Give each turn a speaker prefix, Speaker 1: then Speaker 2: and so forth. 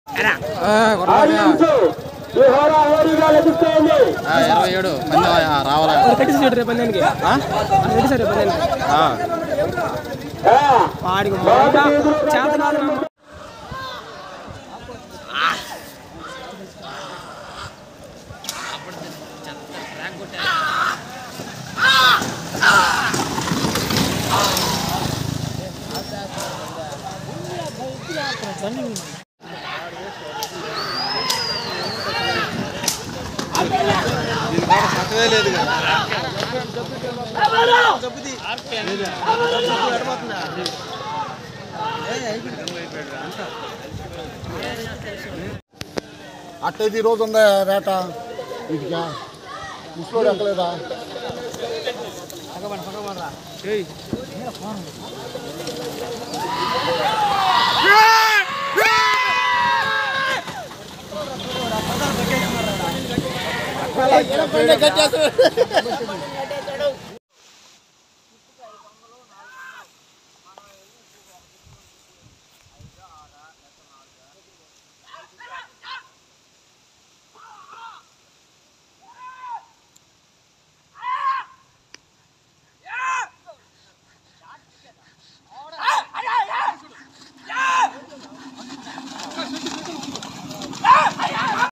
Speaker 1: Audience ఈ హోరాహోరీగా లభిస్తోంది
Speaker 2: ఇరవై ఏడు పందెం రావాలా
Speaker 3: కట్టేసి చూడు రేపు పందానికి కట్టేసి రేపు పందానికి
Speaker 1: ఆ,
Speaker 3: వాడికి
Speaker 1: మొదటి
Speaker 3: మొదట
Speaker 1: ఎదురు
Speaker 3: చేత కాదు నమ్మ.
Speaker 4: అట్టయితే ఈరోజు ఉందా రేట వీటికా ముసలోడు ఎక్కలేదా